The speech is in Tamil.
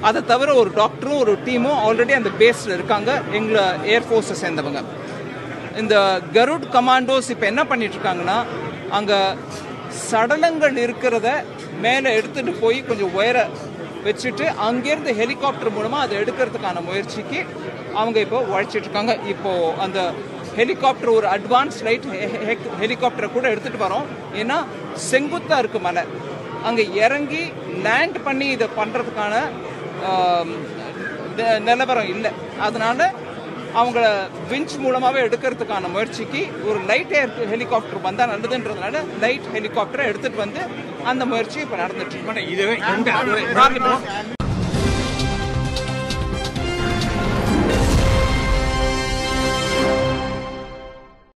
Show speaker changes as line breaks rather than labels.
அதை தவிர ஒரு டாக்டரும் ஒரு டீமும் ஆல்ரெடி அந்த பேஸில் இருக்காங்க எங்களை ஏர்ஃபோர்ஸை சேர்ந்தவங்க இந்த கருட் கமாண்டோஸ் இப்போ என்ன பண்ணிட்டு இருக்காங்கன்னா அங்கே சடலங்கள் இருக்கிறத மேலே எடுத்துட்டு போய் கொஞ்சம் உயர வச்சுட்டு அங்கேருந்து ஹெலிகாப்டர் மூலமாக அதை எடுக்கிறதுக்கான முயற்சிக்கு அவங்க இப்போ உழைச்சிட்டு இருக்காங்க இப்போ அந்த ஹெலிகாப்டர் ஒரு அட்வான்ஸ் லைட் ஹெலிகாப்டரை கூட எடுத்துட்டு வரோம் ஏன்னா செங்குத்தா இருக்கு மலை அங்கே இறங்கி லேண்ட் பண்ணி இதை பண்ணுறதுக்கான நிலவரம் இல்லை அதனால அவங்கள விஞ்ச் மூலமாகவே எடுக்கிறதுக்கான முயற்சிக்கு ஒரு லைட் ஏர் ஹெலிகாப்டர் வந்தால் நல்லதுன்றதுனால லைட் ஹெலிகாப்டரை எடுத்துட்டு வந்து அந்த முயற்சி இப்போ நடந்துட்டு இருக்கு
இதுவே எந்த
பார்க்கணும்